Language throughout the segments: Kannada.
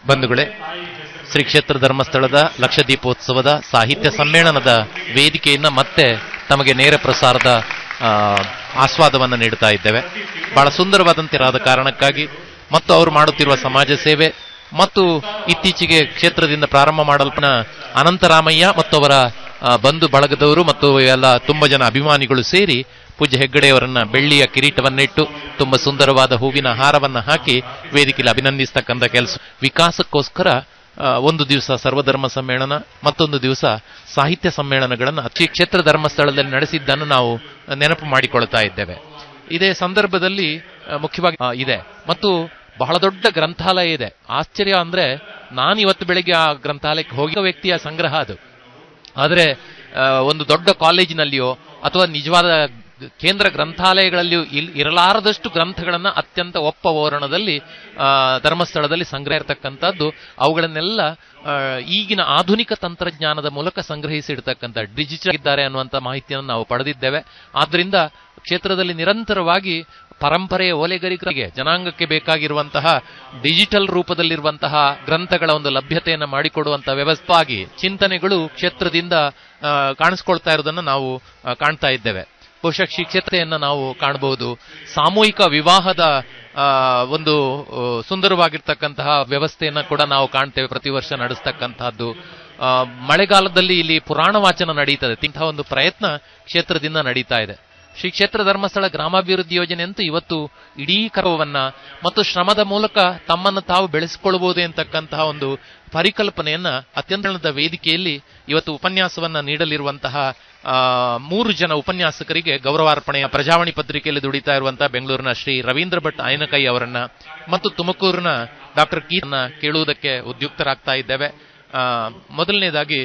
ಬಂಧುಗಳೇ ಶ್ರೀ ಕ್ಷೇತ್ರ ಧರ್ಮಸ್ಥಳದ ಲಕ್ಷದೀಪೋತ್ಸವದ ಸಾಹಿತ್ಯ ಸಮ್ಮೇಳನದ ವೇದಿಕೆಯನ್ನ ಮತ್ತೆ ತಮಗೆ ನೇರ ಪ್ರಸಾರದ ಆ, ಆಸ್ವಾದವನ್ನು ನೀಡುತ್ತಾ ಇದ್ದೇವೆ ಬಹಳ ಸುಂದರವಾದಂತಿರಾದ ಕಾರಣಕ್ಕಾಗಿ ಮತ್ತು ಅವರು ಮಾಡುತ್ತಿರುವ ಸಮಾಜ ಸೇವೆ ಮತ್ತು ಇತ್ತೀಚೆಗೆ ಕ್ಷೇತ್ರದಿಂದ ಪ್ರಾರಂಭ ಮಾಡಲ್ಪನ ಅನಂತರಾಮಯ್ಯ ಮತ್ತು ಅವರ ಆ, ಬಂಧು ಬಳಗದವರು ಮತ್ತು ಎಲ್ಲ ತುಂಬ ಜನ ಅಭಿಮಾನಿಗಳು ಸೇರಿ ಪೂಜ್ಯ ಹೆಗ್ಗಡೆಯವರನ್ನ ಬೆಳ್ಳಿಯ ಕಿರೀಟವನ್ನಿಟ್ಟು ತುಂಬಾ ಸುಂದರವಾದ ಹೂವಿನ ಹಾರವನ್ನ ಹಾಕಿ ವೇದಿಕೆಯಲ್ಲಿ ಅಭಿನಂದಿಸ್ತಕ್ಕಂಥ ಕೆಲಸ ವಿಕಾಸಕ್ಕೋಸ್ಕರ ಆ, ಒಂದು ದಿವಸ ಸರ್ವಧರ್ಮ ಸಮ್ಮೇಳನ ಮತ್ತೊಂದು ದಿವಸ ಸಾಹಿತ್ಯ ಸಮ್ಮೇಳನಗಳನ್ನು ಅತಿ ಕ್ಷೇತ್ರ ಧರ್ಮಸ್ಥಳದಲ್ಲಿ ನಡೆಸಿದ್ದನ್ನು ನಾವು ನೆನಪು ಮಾಡಿಕೊಳ್ತಾ ಇದ್ದೇವೆ ಇದೇ ಸಂದರ್ಭದಲ್ಲಿ ಆ, ಮುಖ್ಯವಾಗಿ ಆ, ಇದೆ ಮತ್ತು ಬಹಳ ದೊಡ್ಡ ಗ್ರಂಥಾಲಯ ಇದೆ ಆಶ್ಚರ್ಯ ಅಂದ್ರೆ ನಾನು ಇವತ್ತು ಬೆಳಿಗ್ಗೆ ಆ ಗ್ರಂಥಾಲಯಕ್ಕೆ ಹೋಗಿರೋ ವ್ಯಕ್ತಿಯ ಸಂಗ್ರಹ ಅದು ಆದರೆ ಆ, ಒಂದು ದೊಡ್ಡ ಕಾಲೇಜಿನಲ್ಲಿಯೋ ಅಥವಾ ನಿಜವಾದ ಕೇಂದ್ರ ಗ್ರಂಥಾಲಯಗಳಲ್ಲಿಯೂ ಇಲ್ ಇರಲಾರದಷ್ಟು ಗ್ರಂಥಗಳನ್ನ ಅತ್ಯಂತ ಒಪ್ಪ ಓರಣದಲ್ಲಿ ಆ, ಧರ್ಮಸ್ಥಳದಲ್ಲಿ ಸಂಗ್ರಹ ಇರತಕ್ಕಂಥದ್ದು ಅವುಗಳನ್ನೆಲ್ಲ ಆ, ಈಗಿನ ಆಧುನಿಕ ತಂತ್ರಜ್ಞಾನದ ಮೂಲಕ ಸಂಗ್ರಹಿಸಿಡ್ತಕ್ಕಂಥ ಡಿಜಿಟಲ್ ಇದ್ದಾರೆ ಅನ್ನುವಂಥ ಮಾಹಿತಿಯನ್ನು ನಾವು ಪಡೆದಿದ್ದೇವೆ ಆದ್ರಿಂದ ಕ್ಷೇತ್ರದಲ್ಲಿ ನಿರಂತರವಾಗಿ ಪರಂಪರೆಯ ಓಲೆಗರಿಕರಿಗೆ ಜನಾಂಗಕ್ಕೆ ಬೇಕಾಗಿರುವಂತಹ ಡಿಜಿಟಲ್ ರೂಪದಲ್ಲಿರುವಂತಹ ಗ್ರಂಥಗಳ ಒಂದು ಲಭ್ಯತೆಯನ್ನು ಮಾಡಿಕೊಡುವಂತಹ ವ್ಯವಸ್ಥೆಯಾಗಿ ಚಿಂತನೆಗಳು ಕ್ಷೇತ್ರದಿಂದ ಆ, ಕಾಣಿಸ್ಕೊಳ್ತಾ ಇರೋದನ್ನು ನಾವು ಆ, ಕಾಣ್ತಾ ಇದ್ದೇವೆ ಬಹುಶಃ ಈ ಕ್ಷೇತ್ರೆಯನ್ನು ನಾವು ಕಾಣಬಹುದು ಸಾಮೂಹಿಕ ವಿವಾಹದ ಆ, ಒಂದು ಆ, ಸುಂದರವಾಗಿರ್ತಕ್ಕಂತಹ ವ್ಯವಸ್ಥೆಯನ್ನ ಕೂಡ ನಾವು ಕಾಣ್ತೇವೆ ಪ್ರತಿ ವರ್ಷ ನಡೆಸ್ತಕ್ಕಂತಹದ್ದು ಆ, ಮಳೆಗಾಲದಲ್ಲಿ ಇಲ್ಲಿ ಪುರಾಣ ವಾಚನ ನಡೀತದೆ ಇಂತಹ ಒಂದು ಪ್ರಯತ್ನ ಕ್ಷೇತ್ರದಿಂದ ನಡೀತಾ ಇದೆ ಶ್ರೀ ಕ್ಷೇತ್ರ ಧರ್ಮಸ್ಥಳ ಗ್ರಾಮಾಭಿವೃದ್ಧಿ ಯೋಜನೆ ಅಂತೂ ಇವತ್ತು ಇಡೀ ಕರ್ಮವನ್ನ ಮತ್ತು ಶ್ರಮದ ಮೂಲಕ ತಮ್ಮನ್ನು ತಾವು ಬೆಳೆಸಿಕೊಳ್ಳಬಹುದು ಎಂತಕ್ಕಂತಹ ಒಂದು ಪರಿಕಲ್ಪನೆಯನ್ನ ಅತ್ಯಂತ ವೇದಿಕೆಯಲ್ಲಿ ಇವತ್ತು ಉಪನ್ಯಾಸವನ್ನ ನೀಡಲಿರುವಂತಹ ಆ, ಮೂರು ಜನ ಉಪನ್ಯಾಸಕರಿಗೆ ಗೌರವಾರ್ಪಣೆಯ ಪ್ರಜಾವಾಣಿ ಪತ್ರಿಕೆಯಲ್ಲಿ ದುಡಿತಾ ಇರುವಂತಹ ಬೆಂಗಳೂರಿನ ಶ್ರೀ ರವೀಂದ್ರ ಭಟ್ ಆಯನಕೈ ಅವರನ್ನ ಮತ್ತು ತುಮಕೂರಿನ ಡಾಕ್ಟರ್ ಕೀರನ್ನ ಕೇಳುವುದಕ್ಕೆ ಉದ್ಯುಕ್ತರಾಗ್ತಾ ಇದ್ದೇವೆ ಆ, ಮೊದಲನೇದಾಗಿ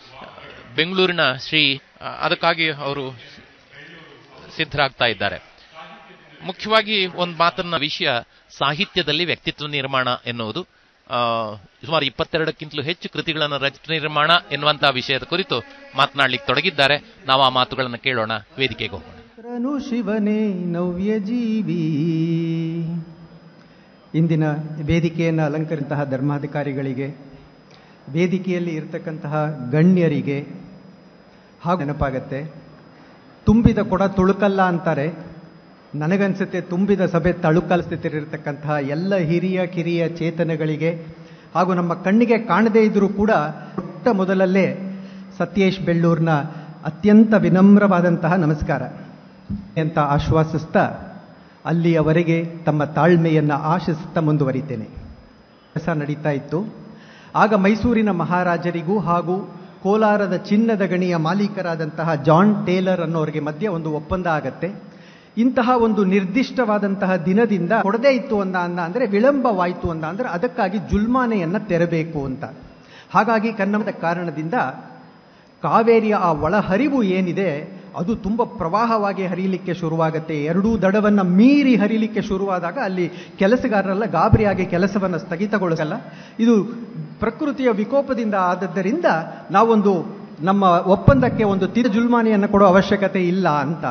ಬೆಂಗಳೂರಿನ ಶ್ರೀ ಆ, ಅದಕ್ಕಾಗಿ ಅವರು ಸಿದ್ಧರಾಗ್ತಾ ಇದ್ದಾರೆ ಮುಖ್ಯವಾಗಿ ಒಂದು ಮಾತನ್ನ ವಿಷಯ ಸಾಹಿತ್ಯದಲ್ಲಿ ವ್ಯಕ್ತಿತ್ವ ನಿರ್ಮಾಣ ಎನ್ನುವುದು ಆ, ಸುಮಾರು ಇಪ್ಪತ್ತೆರಡಕ್ಕಿಂತಲೂ ಹೆಚ್ಚು ಕೃತಿಗಳನ್ನು ರಚ ನಿರ್ಮಾಣ ಎನ್ನುವಂತಹ ವಿಷಯದ ಕುರಿತು ಮಾತನಾಡ್ಲಿಕ್ಕೆ ತೊಡಗಿದ್ದಾರೆ ನಾವು ಆ ಮಾತುಗಳನ್ನು ಕೇಳೋಣ ವೇದಿಕೆಗೆ ಹೋಗೋಣ ಶರಣು ಶಿವನೇ ನವ್ಯ ಜೀವಿ ಇಂದಿನ ವೇದಿಕೆಯನ್ನು ಅಲಂಕರಿಸಿದಂತಹ ಧರ್ಮಾಧಿಕಾರಿಗಳಿಗೆ ವೇದಿಕೆಯಲ್ಲಿ ಇರತಕ್ಕಂತಹ ಗಣ್ಯರಿಗೆ ಹಾಗೂ ನೆನಪಾಗತ್ತೆ ತುಂಬಿದ ಕೊಡ ತುಳುಕಲ್ಲ ಅಂತಾರೆ ನನಗನ್ಸುತ್ತೆ ತುಂಬಿದ ಸಭೆ ತಳುಕಲ್ ಸ್ಥಿತಿಲಿರ್ತಕ್ಕಂತಹ ಎಲ್ಲ ಹಿರಿಯ ಕಿರಿಯ ಚೇತನಗಳಿಗೆ ಹಾಗೂ ನಮ್ಮ ಕಣ್ಣಿಗೆ ಕಾಣದೇ ಇದ್ರೂ ಕೂಡ ಮೊಟ್ಟ ಮೊದಲಲ್ಲೇ ಸತ್ಯೇಶ್ ಬೆಳ್ಳೂರ್ನ ಅತ್ಯಂತ ವಿನಮ್ರವಾದಂತಹ ನಮಸ್ಕಾರ ಅಂತ ಆಶ್ವಾಸಿಸ್ತಾ ಅಲ್ಲಿಯವರೆಗೆ ತಮ್ಮ ತಾಳ್ಮೆಯನ್ನು ಆಶಿಸುತ್ತಾ ಮುಂದುವರಿತೇನೆ ಕೆಲಸ ನಡೀತಾ ಇತ್ತು ಆಗ ಮೈಸೂರಿನ ಮಹಾರಾಜರಿಗೂ ಹಾಗೂ ಕೋಲಾರದ ಚಿನ್ನದ ಗಣಿಯ ಮಾಲೀಕರಾದಂತಹ ಜಾನ್ ಟೇಲರ್ ಅನ್ನೋರಿಗೆ ಮಧ್ಯೆ ಒಂದು ಒಪ್ಪಂದ ಆಗತ್ತೆ ಇಂತಹ ಒಂದು ನಿರ್ದಿಷ್ಟವಾದಂತಹ ದಿನದಿಂದ ಕೊಡದೇ ಇತ್ತು ಅಂದ ಅಂದ ಅಂದ್ರೆ ವಿಳಂಬವಾಯಿತು ಅಂದ ಅಂದ್ರೆ ಅದಕ್ಕಾಗಿ ಜುಲ್ಮಾನೆಯನ್ನ ತೆರಬೇಕು ಅಂತ ಹಾಗಾಗಿ ಕನ್ನಡದ ಕಾರಣದಿಂದ ಕಾವೇರಿಯ ಆ ಒಳಹರಿವು ಏನಿದೆ ಅದು ತುಂಬ ಪ್ರವಾಹವಾಗಿ ಹರಿಯಲಿಕ್ಕೆ ಶುರುವಾಗತ್ತೆ ಎರಡೂ ದಡವನ್ನ ಮೀರಿ ಹರಿಲಿಕ್ಕೆ ಶುರುವಾದಾಗ ಅಲ್ಲಿ ಕೆಲಸಗಾರರೆಲ್ಲ ಗಾಬರಿಯಾಗಿ ಕೆಲಸವನ್ನು ಸ್ಥಗಿತಗೊಳಿಸಲ್ಲ ಇದು ಪ್ರಕೃತಿಯ ವಿಕೋಪದಿಂದ ಆದದ್ದರಿಂದ ನಾವೊಂದು ನಮ್ಮ ಒಪ್ಪಂದಕ್ಕೆ ಒಂದು ತೀರ ಜುಲ್ಮಾನಿಯನ್ನು ಕೊಡೋ ಅವಶ್ಯಕತೆ ಇಲ್ಲ ಅಂತ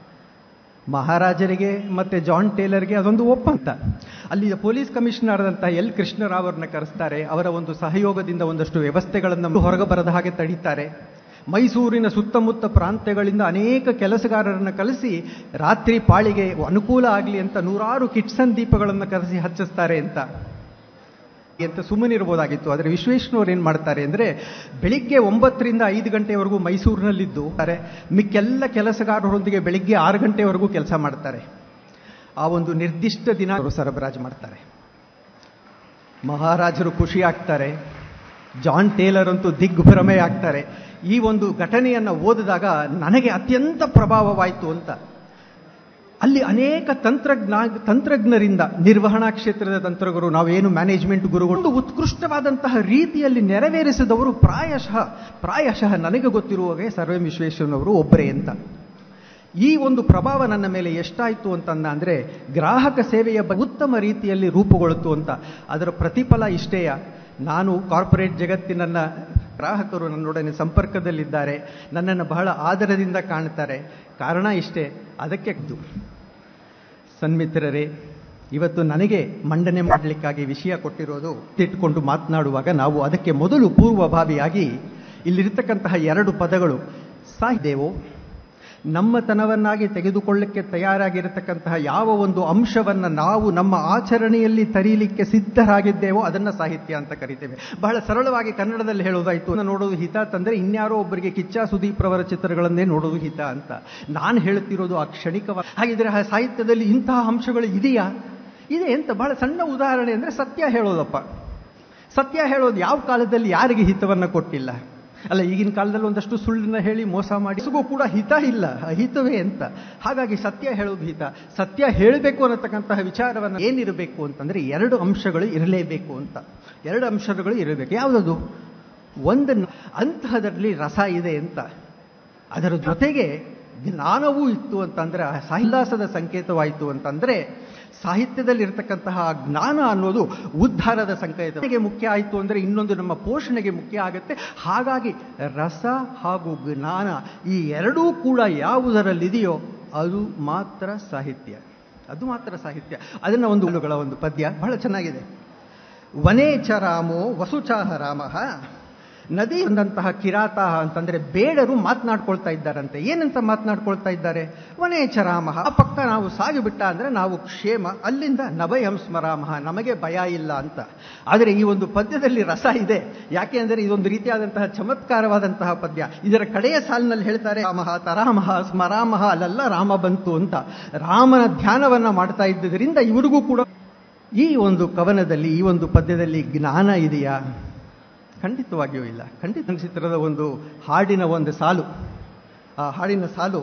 ಮಹಾರಾಜರಿಗೆ ಮತ್ತೆ ಜಾನ್ ಟೇಲರ್ಗೆ ಅದೊಂದು ಒಪ್ಪಂದ ಅಲ್ಲಿ ಪೊಲೀಸ್ ಕಮಿಷನರ್ ಆದಂತಹ ಎಲ್ ಕೃಷ್ಣರಾವ್ ಅವರನ್ನ ಕರೆಸ್ತಾರೆ ಅವರ ಒಂದು ಸಹಯೋಗದಿಂದ ಒಂದಷ್ಟು ವ್ಯವಸ್ಥೆಗಳನ್ನು ಹೊರಗೆ ಬರದ ಹಾಗೆ ತಡೀತಾರೆ ಮೈಸೂರಿನ ಸುತ್ತಮುತ್ತ ಪ್ರಾಂತ್ಯಗಳಿಂದ ಅನೇಕ ಕೆಲಸಗಾರರನ್ನು ಕಲಿಸಿ ರಾತ್ರಿ ಪಾಳಿಗೆ ಅನುಕೂಲ ಆಗಲಿ ಅಂತ ನೂರಾರು ಕಿಟ್ಸನ್ ದೀಪಗಳನ್ನು ಕರೆಸಿ ಹಚ್ಚಿಸ್ತಾರೆ ಅಂತ ಅಂತ ಸುಮ್ಮನಿರ್ಬೋದಾಗಿತ್ತು ಆದರೆ ವಿಶ್ವೇಶ್ವರವ್ರು ಏನು ಮಾಡ್ತಾರೆ ಅಂದರೆ ಬೆಳಿಗ್ಗೆ ಒಂಬತ್ತರಿಂದ ಐದು ಗಂಟೆವರೆಗೂ ಮೈಸೂರಿನಲ್ಲಿದ್ದು ಅರೆ ಮಿಕ್ಕೆಲ್ಲ ಕೆಲಸಗಾರರೊಂದಿಗೆ ಬೆಳಿಗ್ಗೆ ಆರು ಗಂಟೆವರೆಗೂ ಕೆಲಸ ಮಾಡ್ತಾರೆ ಆ ಒಂದು ನಿರ್ದಿಷ್ಟ ದಿನ ಅವರು ಸರಬರಾಜು ಮಾಡ್ತಾರೆ ಮಹಾರಾಜರು ಖುಷಿ ಆಗ್ತಾರೆ ಜಾನ್ ಟೇಲರ್ ಅಂತೂ ದಿಗ್ಭ್ರಮೆ ಆಗ್ತಾರೆ ಈ ಒಂದು ಘಟನೆಯನ್ನು ಓದಿದಾಗ ನನಗೆ ಅತ್ಯಂತ ಪ್ರಭಾವವಾಯಿತು ಅಂತ ಅಲ್ಲಿ ಅನೇಕ ತಂತ್ರಜ್ಞ ತಂತ್ರಜ್ಞರಿಂದ ನಿರ್ವಹಣಾ ಕ್ಷೇತ್ರದ ತಂತ್ರಜ್ಞರು ನಾವೇನು ಮ್ಯಾನೇಜ್ಮೆಂಟ್ ಗುರುಗಳು ಒಂದು ಉತ್ಕೃಷ್ಟವಾದಂತಹ ರೀತಿಯಲ್ಲಿ ನೆರವೇರಿಸಿದವರು ಪ್ರಾಯಶಃ ಪ್ರಾಯಶಃ ನನಗೆ ಗೊತ್ತಿರುವಾಗೆ ಸರ್ವೆ ವಿಶ್ವೇಶ್ವರನವರು ಒಬ್ಬರೇ ಅಂತ ಈ ಒಂದು ಪ್ರಭಾವ ನನ್ನ ಮೇಲೆ ಎಷ್ಟಾಯಿತು ಅಂತಂದ ಅಂದರೆ ಗ್ರಾಹಕ ಸೇವೆಯ ಬಗ್ಗೆ ಉತ್ತಮ ರೀತಿಯಲ್ಲಿ ರೂಪುಗೊಳ್ತು ಅಂತ ಅದರ ಪ್ರತಿಫಲ ಇಷ್ಟೇಯ ನಾನು ಕಾರ್ಪೊರೇಟ್ ಜಗತ್ತಿನನ್ನ ಗ್ರಾಹಕರು ನನ್ನೊಡನೆ ಸಂಪರ್ಕದಲ್ಲಿದ್ದಾರೆ ನನ್ನನ್ನು ಬಹಳ ಆದರದಿಂದ ಕಾಣ್ತಾರೆ ಕಾರಣ ಇಷ್ಟೇ ಅದಕ್ಕೆ ಇದು. ಸನ್ಮಿತ್ರರೇ ಇವತ್ತು ನನಗೆ ಮಂಡನೆ ಮಾಡಲಿಕ್ಕಾಗಿ ವಿಷಯ ಕೊಟ್ಟಿರೋದು ಇಟ್ಟುಕೊಂಡು ಮಾತನಾಡುವಾಗ ನಾವು ಅದಕ್ಕೆ ಮೊದಲು ಪೂರ್ವಭಾವಿಯಾಗಿ ಇಲ್ಲಿರ್ತಕ್ಕಂತಹ ಎರಡು ಪದಗಳು ಸಾಹಿದೇವೋ ನಮ್ಮತನವನ್ನಾಗಿ ತೆಗೆದುಕೊಳ್ಳಕ್ಕೆ ತಯಾರಾಗಿರತಕ್ಕಂತಹ ಯಾವ ಒಂದು ಅಂಶವನ್ನು ನಾವು ನಮ್ಮ ಆಚರಣೆಯಲ್ಲಿ ತರೀಲಿಕ್ಕೆ ಸಿದ್ಧರಾಗಿದ್ದೇವೋ ಅದನ್ನು ಸಾಹಿತ್ಯ ಅಂತ ಕರಿತೇವೆ ಬಹಳ ಸರಳವಾಗಿ ಕನ್ನಡದಲ್ಲಿ ಹೇಳೋದಾಯ್ತು ನೋಡೋದು ಹಿತ ಅಂತಂದ್ರೆ ಇನ್ಯಾರೋ ಒಬ್ಬರಿಗೆ ಕಿಚ್ಚ ಸುದೀಪ್ ರವರ ಚಿತ್ರಗಳನ್ನೇ ನೋಡೋದು ಹಿತ ಅಂತ ನಾನು ಹೇಳುತ್ತಿರೋದು ಆ ಕ್ಷಣಿಕವಾಗಿ ಹಾಗಿದ್ರೆ ಆ ಸಾಹಿತ್ಯದಲ್ಲಿ ಇಂತಹ ಅಂಶಗಳು ಇದೆಯಾ ಇದೆ ಅಂತ ಬಹಳ ಸಣ್ಣ ಉದಾಹರಣೆ ಅಂದರೆ ಸತ್ಯ ಹೇಳೋದಪ್ಪ ಸತ್ಯ ಹೇಳೋದು ಯಾವ ಕಾಲದಲ್ಲಿ ಯಾರಿಗೆ ಹಿತವನ್ನು ಕೊಟ್ಟಿಲ್ಲ ಅಲ್ಲ ಈಗಿನ ಕಾಲದಲ್ಲಿ ಒಂದಷ್ಟು ಸುಳ್ಳನ್ನ ಹೇಳಿ ಮೋಸ ಮಾಡಿ ಸುಗೂ ಕೂಡ ಹಿತ ಇಲ್ಲ ಅಹಿತವೇ ಅಂತ ಹಾಗಾಗಿ ಸತ್ಯ ಹೇಳೋದು ಹಿತ ಸತ್ಯ ಹೇಳಬೇಕು ಅನ್ನತಕ್ಕಂತಹ ವಿಚಾರವನ್ನು ಏನಿರಬೇಕು ಅಂತಂದ್ರೆ ಎರಡು ಅಂಶಗಳು ಇರಲೇಬೇಕು ಅಂತ ಎರಡು ಅಂಶಗಳು ಇರಬೇಕು ಯಾವುದದು ಒಂದು ಅಂತಹದರಲ್ಲಿ ರಸ ಇದೆ ಅಂತ ಅದರ ಜೊತೆಗೆ ಜ್ಞಾನವೂ ಇತ್ತು ಅಂತಂದ್ರೆ ಸಾಹಿಲಾಸದ ಸಂಕೇತವಾಯಿತು ಅಂತಂದ್ರೆ ಸಾಹಿತ್ಯದಲ್ಲಿ ಇರತಕ್ಕಂತಹ ಜ್ಞಾನ ಅನ್ನೋದು ಉದ್ಧಾರದ ಸಂಕೇತ ಮುಖ್ಯ ಆಯಿತು ಅಂದರೆ ಇನ್ನೊಂದು ನಮ್ಮ ಪೋಷಣೆಗೆ ಮುಖ್ಯ ಆಗುತ್ತೆ ಹಾಗಾಗಿ ರಸ ಹಾಗೂ ಜ್ಞಾನ ಈ ಎರಡೂ ಕೂಡ ಯಾವುದರಲ್ಲಿದೆಯೋ ಅದು ಮಾತ್ರ ಸಾಹಿತ್ಯ ಅದು ಮಾತ್ರ ಸಾಹಿತ್ಯ ಅದನ್ನ ಒಂದು ಹುಳುಗಳ ಒಂದು ಪದ್ಯ ಬಹಳ ಚೆನ್ನಾಗಿದೆ ವನೇಚ ರಾಮೋ ವಸುಚಾಹ ರಾಮ ನದಿ ಬಂದಂತಹ ಕಿರಾತ ಅಂತಂದ್ರೆ ಬೇಡರು ಮಾತನಾಡ್ಕೊಳ್ತಾ ಇದ್ದಾರಂತೆ ಏನಂತ ಮಾತನಾಡ್ಕೊಳ್ತಾ ಇದ್ದಾರೆ ವನೇಚ ರಾಮ ಆ ಪಕ್ಕ ನಾವು ಸಾಗಿಬಿಟ್ಟ ಅಂದ್ರೆ ನಾವು ಕ್ಷೇಮ ಅಲ್ಲಿಂದ ನಭಯಂ ಸ್ಮರಾಮಹ ನಮಗೆ ಭಯ ಇಲ್ಲ ಅಂತ ಆದರೆ ಈ ಒಂದು ಪದ್ಯದಲ್ಲಿ ರಸ ಇದೆ ಯಾಕೆ ಅಂದರೆ ಇದೊಂದು ರೀತಿಯಾದಂತಹ ಚಮತ್ಕಾರವಾದಂತಹ ಪದ್ಯ ಇದರ ಕಡೆಯ ಸಾಲಿನಲ್ಲಿ ಹೇಳ್ತಾರೆ ರಾಮಃ ತರಾಮಹ ಸ್ಮರಾಮಹ ಅಲ್ಲೆಲ್ಲ ರಾಮ ಬಂತು ಅಂತ ರಾಮನ ಧ್ಯಾನವನ್ನ ಮಾಡ್ತಾ ಇದ್ದುದರಿಂದ ಇವರಿಗೂ ಕೂಡ ಈ ಒಂದು ಕವನದಲ್ಲಿ ಈ ಒಂದು ಪದ್ಯದಲ್ಲಿ ಜ್ಞಾನ ಇದೆಯಾ ಖಂಡಿತವಾಗಿಯೂ ಇಲ್ಲ ಖಂಡಿತ ಚಿತ್ರದ ಒಂದು ಹಾಡಿನ ಒಂದು ಸಾಲು ಆ ಹಾಡಿನ ಸಾಲು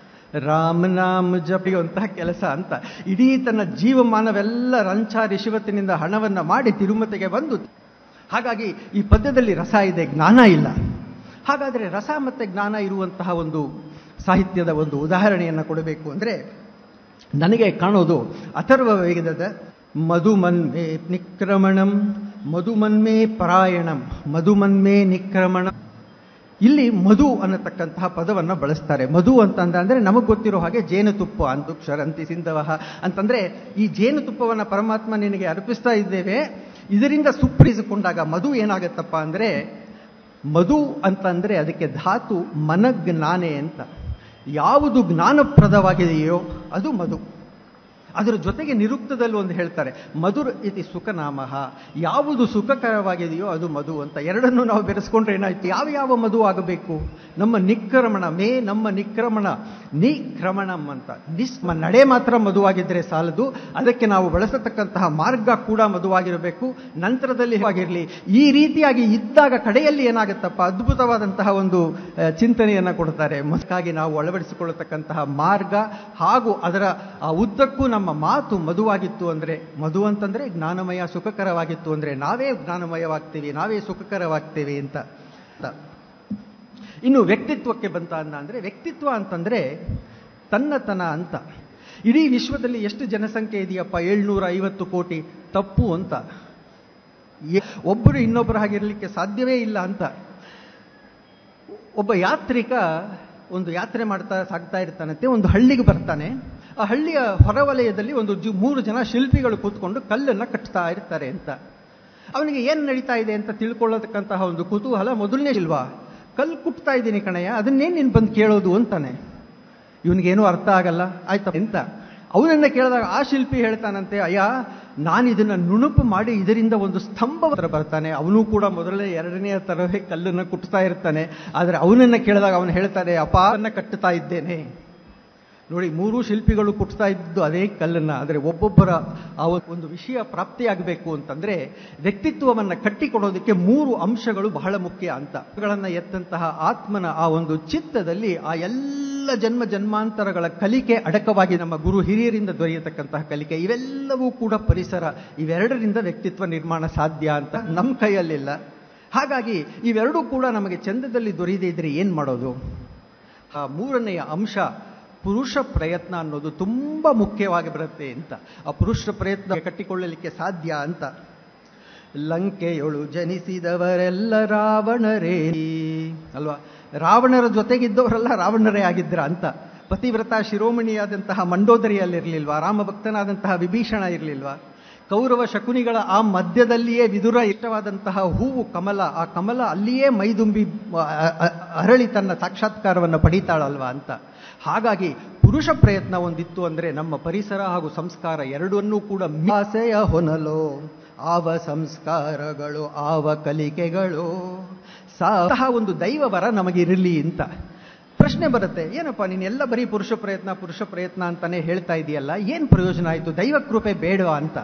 ರಾಮನಾಮ ಜಪಿಯುವಂತಹ ಕೆಲಸ ಅಂತ ಇಡೀ ತನ್ನ ಜೀವಮಾನವೆಲ್ಲ ರಂಚ ರಿಷಿವತ್ತಿನಿಂದ ಹಣವನ್ನ ಮಾಡಿ ತಿರುಮತಿಗೆ ಬಂದು ಹಾಗಾಗಿ ಈ ಪದ್ಯದಲ್ಲಿ ರಸ ಇದೆ ಜ್ಞಾನ ಇಲ್ಲ ಹಾಗಾದರೆ ರಸ ಮತ್ತೆ ಜ್ಞಾನ ಇರುವಂತಹ ಒಂದು ಸಾಹಿತ್ಯದ ಒಂದು ಉದಾಹರಣೆಯನ್ನು ಕೊಡಬೇಕು ಅಂದರೆ ನನಗೆ ಕಾಣೋದು ಅಥರ್ವ ವೇಗದ ಮಧುಮನ್ಮೇ ನಿಕ್ರಮಣಂ ಮಧುಮನ್ಮೇ ಪರಾಯಣಂ ಮಧುಮನ್ಮೇ ನಿಕ್ರಮಣ ಇಲ್ಲಿ ಮಧು ಅನ್ನತಕ್ಕಂತಹ ಪದವನ್ನು ಬಳಸ್ತಾರೆ ಮಧು ಅಂತಂದ್ರೆ ಅಂದ್ರೆ ನಮಗೆ ಗೊತ್ತಿರೋ ಹಾಗೆ ಜೇನುತುಪ್ಪ ಅಂತು ಕ್ಷರಂತಿ ಸಿಂಧವಹ ಅಂತಂದ್ರೆ ಈ ಜೇನುತುಪ್ಪವನ್ನು ಪರಮಾತ್ಮ ನಿನಗೆ ಅರ್ಪಿಸ್ತಾ ಇದ್ದೇವೆ ಇದರಿಂದ ಸುಪ್ರೀಸಿಕೊಂಡಾಗ ಮಧು ಏನಾಗತ್ತಪ್ಪ ಅಂದ್ರೆ ಮಧು ಅಂತಂದ್ರೆ ಅದಕ್ಕೆ ಧಾತು ಮನಜ್ಞಾನೆ ಅಂತ ಯಾವುದು ಜ್ಞಾನಪ್ರದವಾಗಿದೆಯೋ ಅದು ಮಧು ಅದರ ಜೊತೆಗೆ ನಿರುಕ್ತದಲ್ಲಿ ಒಂದು ಹೇಳ್ತಾರೆ ಮಧುರ್ ಇತಿ ಸುಖನಾಮಃ ಯಾವುದು ಸುಖಕರವಾಗಿದೆಯೋ ಅದು ಮಧು ಅಂತ ಎರಡನ್ನು ನಾವು ಬೆರೆಸ್ಕೊಂಡ್ರೆ ಏನಾಯ್ತು ಯಾವ ಯಾವ ಮಧು ಆಗಬೇಕು ನಮ್ಮ ನಿಕ್ರಮಣ ಮೇ ನಮ್ಮ ನಿಕ್ರಮಣ ನಿಕ್ರಮಣಂ ಅಂತ ನಿಸ್ಮ ನಡೆ ಮಾತ್ರ ಮಧುವಾಗಿದ್ದರೆ ಸಾಲದು ಅದಕ್ಕೆ ನಾವು ಬಳಸತಕ್ಕಂತಹ ಮಾರ್ಗ ಕೂಡ ಮಧುವಾಗಿರಬೇಕು ನಂತರದಲ್ಲಿ ಆಗಿರಲಿ ಈ ರೀತಿಯಾಗಿ ಇದ್ದಾಗ ಕಡೆಯಲ್ಲಿ ಏನಾಗುತ್ತಪ್ಪ ಅದ್ಭುತವಾದಂತಹ ಒಂದು ಚಿಂತನೆಯನ್ನು ಕೊಡ್ತಾರೆ ಮಸ್ಕಾಗಿ ನಾವು ಅಳವಡಿಸಿಕೊಳ್ಳತಕ್ಕಂತಹ ಮಾರ್ಗ ಹಾಗೂ ಅದರ ಆ ಉದ್ದಕ್ಕೂ ನಮ್ಮ ಮಾತು ಮಧುವಾಗಿತ್ತು ಅಂದರೆ ಮಧು ಅಂತಂದ್ರೆ ಜ್ಞಾನಮಯ ಸುಖಕರವಾಗಿತ್ತು ಅಂದರೆ ನಾವೇ ಜ್ಞಾನಮಯವಾಗ್ತೀವಿ ನಾವೇ ಸುಖಕರವಾಗ್ತೇವೆ ಅಂತ ಇನ್ನು ವ್ಯಕ್ತಿತ್ವಕ್ಕೆ ಬಂತ ಅನ್ನ ಅಂದ್ರೆ ವ್ಯಕ್ತಿತ್ವ ಅಂತಂದ್ರೆ ತನ್ನತನ ಅಂತ ಇಡೀ ವಿಶ್ವದಲ್ಲಿ ಎಷ್ಟು ಜನಸಂಖ್ಯೆ ಇದೆಯಪ್ಪ ಏಳ್ನೂರ ಐವತ್ತು ಕೋಟಿ ತಪ್ಪು ಅಂತ ಒಬ್ಬರು ಇನ್ನೊಬ್ಬರು ಹಾಗಿರಲಿಕ್ಕೆ ಸಾಧ್ಯವೇ ಇಲ್ಲ ಅಂತ ಒಬ್ಬ ಯಾತ್ರಿಕ ಒಂದು ಯಾತ್ರೆ ಮಾಡ್ತಾ ಸಾಗ್ತಾ ಇರ್ತಾನಂತೆ ಒಂದು ಹಳ್ಳಿಗೆ ಬರ್ತಾನೆ ಆ ಹಳ್ಳಿಯ ಹೊರವಲಯದಲ್ಲಿ ಒಂದು ಜು ಮೂರು ಜನ ಶಿಲ್ಪಿಗಳು ಕೂತ್ಕೊಂಡು ಕಲ್ಲನ್ನು ಕಟ್ತಾ ಇರ್ತಾರೆ ಅಂತ ಅವನಿಗೆ ಏನು ನಡೀತಾ ಇದೆ ಅಂತ ತಿಳ್ಕೊಳ್ಳತಕ್ಕಂತಹ ಒಂದು ಕುತೂಹಲ ಮೊದಲನೇ ಇಲ್ವಾ ಕಲ್ಲು ಕುಟ್ತಾ ಇದ್ದೀನಿ ಕಣಯ್ಯ ಅದನ್ನೇನು ನೀನು ಬಂದು ಕೇಳೋದು ಅಂತಾನೆ ಇವನಿಗೇನೂ ಅರ್ಥ ಆಗಲ್ಲ ಆಯ್ತಾ ಅಂತ ಅವನನ್ನ ಕೇಳಿದಾಗ ಆ ಶಿಲ್ಪಿ ಹೇಳ್ತಾನಂತೆ ಅಯ್ಯ ನಾನು ಇದನ್ನ ನುಣುಪು ಮಾಡಿ ಇದರಿಂದ ಒಂದು ಸ್ತಂಭ ಹತ್ರ ಬರ್ತಾನೆ ಅವನು ಕೂಡ ಮೊದಲನೇ ಎರಡನೆಯ ತರವೇ ಕಲ್ಲನ್ನು ಕುಟ್ತಾ ಇರ್ತಾನೆ ಆದರೆ ಅವನನ್ನ ಕೇಳಿದಾಗ ಅವನು ಹೇಳ್ತಾನೆ ಅಪಾರನ್ನ ಕಟ್ಟುತ್ತಾ ಇದ್ದೇನೆ ನೋಡಿ ಮೂರು ಶಿಲ್ಪಿಗಳು ಕುಟ್ತಾ ಇದ್ದು ಅದೇ ಕಲ್ಲನ್ನ ಆದರೆ ಒಬ್ಬೊಬ್ಬರ ಆ ಒಂದು ವಿಷಯ ಪ್ರಾಪ್ತಿಯಾಗಬೇಕು ಅಂತಂದ್ರೆ ವ್ಯಕ್ತಿತ್ವವನ್ನು ಕಟ್ಟಿಕೊಡೋದಕ್ಕೆ ಮೂರು ಅಂಶಗಳು ಬಹಳ ಮುಖ್ಯ ಅಂತ ಗಳನ್ನ ಎತ್ತಂತಹ ಆತ್ಮನ ಆ ಒಂದು ಚಿತ್ತದಲ್ಲಿ ಆ ಎಲ್ಲ ಜನ್ಮ ಜನ್ಮಾಂತರಗಳ ಕಲಿಕೆ ಅಡಕವಾಗಿ ನಮ್ಮ ಗುರು ಹಿರಿಯರಿಂದ ದೊರೆಯತಕ್ಕಂತಹ ಕಲಿಕೆ ಇವೆಲ್ಲವೂ ಕೂಡ ಪರಿಸರ ಇವೆರಡರಿಂದ ವ್ಯಕ್ತಿತ್ವ ನಿರ್ಮಾಣ ಸಾಧ್ಯ ಅಂತ ನಮ್ಮ ಕೈಯಲ್ಲಿಲ್ಲ ಹಾಗಾಗಿ ಇವೆರಡೂ ಕೂಡ ನಮಗೆ ಚಂದದಲ್ಲಿ ದೊರೆಯದೇ ಇದ್ರೆ ಏನ್ ಮಾಡೋದು ಆ ಮೂರನೆಯ ಅಂಶ ಪುರುಷ ಪ್ರಯತ್ನ ಅನ್ನೋದು ತುಂಬಾ ಮುಖ್ಯವಾಗಿ ಬರುತ್ತೆ ಅಂತ ಆ ಪುರುಷ ಪ್ರಯತ್ನ ಕಟ್ಟಿಕೊಳ್ಳಲಿಕ್ಕೆ ಸಾಧ್ಯ ಅಂತ ಲಂಕೆಯೊಳು ಜನಿಸಿದವರೆಲ್ಲ ರಾವಣರೇ ಅಲ್ವಾ ರಾವಣರ ಜೊತೆಗಿದ್ದವರೆಲ್ಲ ರಾವಣರೇ ಆಗಿದ್ರ ಅಂತ ಪತಿವ್ರತ ಶಿರೋಮಣಿಯಾದಂತಹ ಮಂಡೋದರಿಯಲ್ಲಿರಲಿಲ್ವಾ ರಾಮಭಕ್ತನಾದಂತಹ ವಿಭೀಷಣ ಇರಲಿಲ್ವಾ ಕೌರವ ಶಕುನಿಗಳ ಆ ಮಧ್ಯದಲ್ಲಿಯೇ ವಿದುರ ಇಷ್ಟವಾದಂತಹ ಹೂವು ಕಮಲ ಆ ಕಮಲ ಅಲ್ಲಿಯೇ ಮೈದುಂಬಿ ಅ- ಅ- ಅರಳಿ ತನ್ನ ಸಾಕ್ಷಾತ್ಕಾರವನ್ನು ಪಡೀತಾಳಲ್ವಾ ಅಂತ ಹಾಗಾಗಿ ಪುರುಷ ಪ್ರಯತ್ನ ಒಂದಿತ್ತು ಅಂದ್ರೆ ನಮ್ಮ ಪರಿಸರ ಹಾಗೂ ಸಂಸ್ಕಾರ ಎರಡನ್ನೂ ಕೂಡ ಆಸೆಯ ಹೊನಲು ಆವ ಸಂಸ್ಕಾರಗಳು ಆವ ಕಲಿಕೆಗಳು ಸಹ ಒಂದು ದೈವ ವರ ನಮಗಿರಲಿ ಅಂತ ಪ್ರಶ್ನೆ ಬರುತ್ತೆ ಏನಪ್ಪ ನೀನು ಎಲ್ಲ ಬರೀ ಪುರುಷ ಪ್ರಯತ್ನ ಪುರುಷ ಪ್ರಯತ್ನ ಅಂತಾನೆ ಹೇಳ್ತಾ ಇದೆಯಲ್ಲ ಏನು ಪ್ರಯೋಜನ ಆಯಿತು ದೈವ ಕೃಪೆ ಬೇಡವಾ ಅಂತ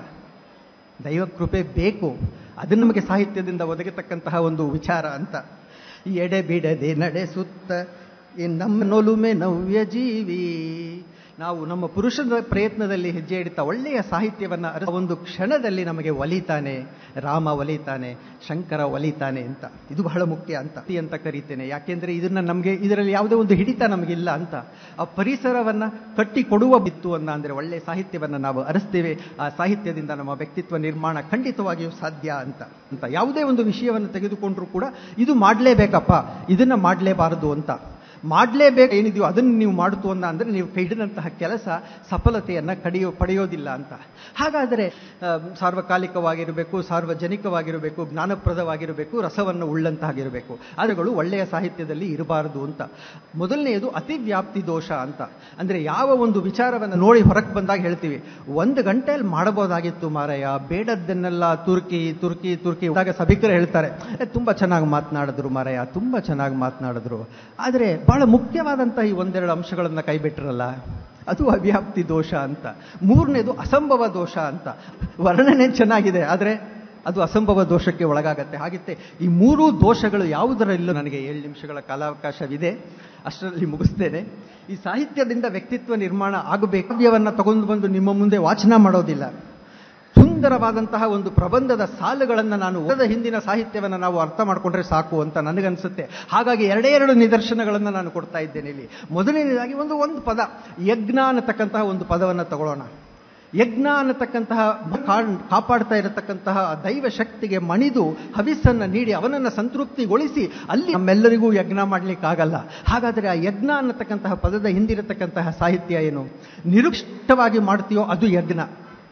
ದೈವ ಕೃಪೆ ಬೇಕು ಅದು ನಮಗೆ ಸಾಹಿತ್ಯದಿಂದ ಒದಗತಕ್ಕಂತಹ ಒಂದು ವಿಚಾರ ಅಂತ ಎಡೆ ಬಿಡದೆ ನಡೆಸುತ್ತ ಈ ನಮ್ಮ ನೊಲುಮೆ ನವ್ಯ ಜೀವಿ ನಾವು ನಮ್ಮ ಪುರುಷದ ಪ್ರಯತ್ನದಲ್ಲಿ ಹೆಜ್ಜೆ ಇಡ್ತಾ ಒಳ್ಳೆಯ ಸಾಹಿತ್ಯವನ್ನ ಅರಸ ಒಂದು ಕ್ಷಣದಲ್ಲಿ ನಮಗೆ ಒಲಿತಾನೆ ರಾಮ ಒಲಿತಾನೆ ಶಂಕರ ಒಲಿತಾನೆ ಅಂತ ಇದು ಬಹಳ ಮುಖ್ಯ ಅಂತ ಅಂತ ಕರೀತೇನೆ ಯಾಕೆಂದ್ರೆ ಇದನ್ನ ನಮಗೆ ಇದರಲ್ಲಿ ಯಾವುದೇ ಒಂದು ಹಿಡಿತ ನಮಗಿಲ್ಲ ಅಂತ ಆ ಪರಿಸರವನ್ನ ಕಟ್ಟಿ ಕೊಡುವ ಬಿತ್ತು ಅನ್ನ ಅಂದ್ರೆ ಒಳ್ಳೆಯ ಸಾಹಿತ್ಯವನ್ನ ನಾವು ಅರಸ್ತೇವೆ ಆ ಸಾಹಿತ್ಯದಿಂದ ನಮ್ಮ ವ್ಯಕ್ತಿತ್ವ ನಿರ್ಮಾಣ ಖಂಡಿತವಾಗಿಯೂ ಸಾಧ್ಯ ಅಂತ ಅಂತ ಯಾವುದೇ ಒಂದು ವಿಷಯವನ್ನು ತೆಗೆದುಕೊಂಡ್ರೂ ಕೂಡ ಇದು ಮಾಡಲೇಬೇಕಪ್ಪ ಇದನ್ನ ಮಾಡಲೇಬಾರದು ಅಂತ ಮಾಡಲೇಬೇಕು ಏನಿದೆಯೋ ಅದನ್ನು ನೀವು ಮಾಡುತ್ತು ಅಂತ ಅಂದರೆ ನೀವು ಕೈಡಿದಂತಹ ಕೆಲಸ ಸಫಲತೆಯನ್ನು ಕಡಿಯೋ ಪಡೆಯೋದಿಲ್ಲ ಅಂತ ಹಾಗಾದರೆ ಆ, ಸಾರ್ವಕಾಲಿಕವಾಗಿರಬೇಕು ಸಾರ್ವಜನಿಕವಾಗಿರಬೇಕು ಜ್ಞಾನಪ್ರದವಾಗಿರಬೇಕು ರಸವನ್ನು ಉಳ್ಳಂತಾಗಿರಬೇಕು ಅದಗಳು ಒಳ್ಳೆಯ ಸಾಹಿತ್ಯದಲ್ಲಿ ಇರಬಾರದು ಅಂತ ಮೊದಲನೆಯದು ಅತಿವ್ಯಾಪ್ತಿ ದೋಷ ಅಂತ ಅಂದರೆ ಯಾವ ಒಂದು ವಿಚಾರವನ್ನು ನೋಡಿ ಹೊರಗೆ ಬಂದಾಗ ಹೇಳ್ತೀವಿ ಒಂದು ಗಂಟೆಯಲ್ಲಿ ಮಾಡಬಹುದಾಗಿತ್ತು ಮಾರಾಯ ಬೇಡದ್ದನ್ನೆಲ್ಲ ತುರ್ಕಿ ತುರ್ಕಿ ತುರ್ಕಿ ಇದ್ದಾಗ ಸಭಿಕರು ಹೇಳ್ತಾರೆ "ಏ, ತುಂಬಾ ಚೆನ್ನಾಗಿ ಮಾತನಾಡಿದ್ರು ಮಾರಾಯ ತುಂಬಾ ಚೆನ್ನಾಗಿ ಮಾತನಾಡಿದ್ರು ಆದರೆ ಬಹಳ ಮುಖ್ಯವಾದಂತಹ ಈ ಒಂದೆರಡು ಅಂಶಗಳನ್ನ ಕೈಬಿಟ್ರಲ್ಲ ಅದು ಅವ್ಯಾಪ್ತಿ ದೋಷ ಅಂತ ಮೂರನೇದು ಅಸಂಭವ ದೋಷ ಅಂತ ವರ್ಣನೆ ಚೆನ್ನಾಗಿದೆ ಆದರೆ ಅದು ಅಸಂಭವ ದೋಷಕ್ಕೆ ಒಳಗಾಗತ್ತೆ ಹಾಗಿತ್ತೆ ಈ ಮೂರೂ ದೋಷಗಳು ಯಾವುದರಲ್ಲೂ ನನಗೆ ಏಳು ನಿಮಿಷಗಳ ಕಾಲಾವಕಾಶವಿದೆ ಅಷ್ಟರಲ್ಲಿ ಮುಗಿಸ್ತೇನೆ ಈ ಸಾಹಿತ್ಯದಿಂದ ವ್ಯಕ್ತಿತ್ವ ನಿರ್ಮಾಣ ಆಗಬೇಕು ಕಾವ್ಯವನ್ನ ತಗೊಂಡು ಬಂದು ನಿಮ್ಮ ಮುಂದೆ ವಾಚನ ಮಾಡೋದಿಲ್ಲ ಸುಂದರವಾದಂತಹ ಒಂದು ಪ್ರಬಂಧದ ಸಾಲುಗಳನ್ನು ನಾನು ಓದದ ಹಿಂದಿನ ಸಾಹಿತ್ಯವನ್ನು ನಾವು ಅರ್ಥ ಮಾಡಿಕೊಂಡ್ರೆ ಸಾಕು ಅಂತ ನನಗನ್ಸುತ್ತೆ ಹಾಗಾಗಿ ಎರಡೇ ಎರಡು ನಿದರ್ಶನಗಳನ್ನು ನಾನು ಕೊಡ್ತಾ ಇದ್ದೇನೆ ಇಲ್ಲಿ ಮೊದಲನೇದಾಗಿ ಒಂದು ಒಂದು ಪದ ಯಜ್ಞ ಅನ್ನತಕ್ಕಂತಹ ಒಂದು ಪದವನ್ನು ತಗೊಳ್ಳೋಣ ಯಜ್ಞ ಅನ್ನತಕ್ಕಂತಹ ಕಾ- ಕಾಪಾಡ್ತಾ ಇರತಕ್ಕಂತಹ ದೈವ ಶಕ್ತಿಗೆ ಮಣಿದು ಹವಿಸ್ಸನ್ನು ನೀಡಿ ಅವನನ್ನು ಸಂತೃಪ್ತಿಗೊಳಿಸಿ ಅಲ್ಲಿ ನಮ್ಮೆಲ್ಲರಿಗೂ ಯಜ್ಞ ಮಾಡ್ಲಿಕ್ಕಾಗಲ್ಲ ಹಾಗಾದರೆ ಆ ಯಜ್ಞ ಅನ್ನತಕ್ಕಂತಹ ಪದದ ಹಿಂದಿರತಕ್ಕಂತಹ ಸಾಹಿತ್ಯ ಏನು ನಿರುಕ್ಷಿಷ್ಟವಾಗಿ ಮಾಡ್ತೀಯೋ ಅದು ಯಜ್ಞ